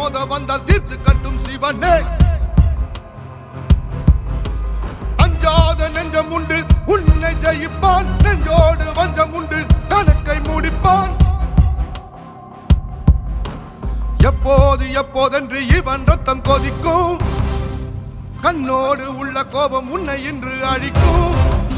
மோத வந்தால் தீர்த்து கட்டும் சிவனே அஞ்சாத நெஞ்சம் உண்டு உன்னை ஜெயிப்பான் நெஞ்சோடு வஞ்சம் உண்டு கணக்கை முடிப்பான் எப்போது எப்போதென்று இவன் ரத்தம் கொதிக்கும் கண்ணோடு உள்ள கோபம் உன்னை இன்று அழிக்கும்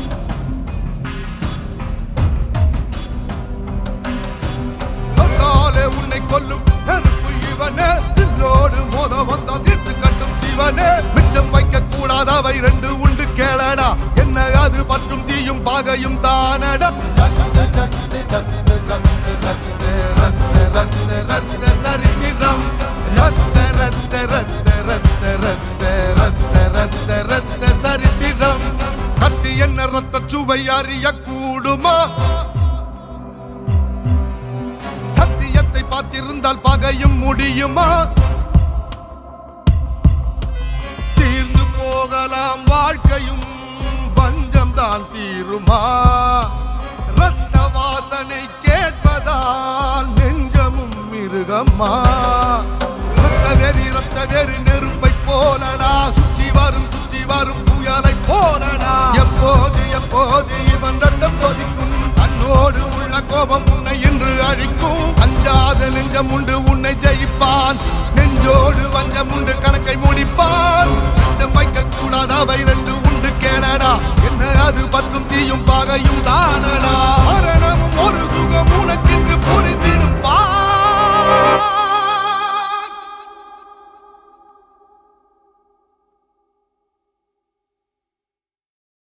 சொல்லாலே உன்னை கொல்லும் நெருப்பு இவனே தில்லோடு மோத வந்தால் தீர்த்து கட்டும் சிவனே மிச்சம் வைக்க கூடாதவை ரெண்டு உண்டு கேளடா என்ன அது பற்றும் தீயும் பாகையும் தானடா ரத்த, ரத்த, ரத்த, ரத்த, ரத்த, ரத்த, ரத்த, சரித்திரம் ரத்த ரத்த ரத்த ரத்த ரத்த ரத்த ரத்த ரத்த சரித்திரம் கத்தி என்ன ரத்த சுவை அறிய கூடுமா சத்தியத்தை பார்த்திருந்தால் பகையும் முடியுமா தீர்ந்து போகலாம் வாழ்க்கையும் பஞ்சம் தான் தீருமா ரத்த வாசனை கேட்பதால் நெஞ்சமும் மிருகம்மா ரத்த வெறி ரத்த வெறி நெருப்பை போலடா சுற்றி வரும் சுற்றி வரும் புயலை போலடா எப்போது எப்போது இவன் ரத்தம் கொதிக்கும் தன்னோடு உள்ள கோபம் உன்னை இன்று அழிக்கும் அஞ்சாத நெஞ்சம் உண்டு உன்னை ஜெயிப்பான் நெஞ்சோடு வஞ்சம் உண்டு கணக்கை முடிப்பான் மிச்சம் வைக்க கூடாத அவை ரெண்டு உண்டு கேளடா என்ன அது பற்றும் தீயும் பாகையும் தானடா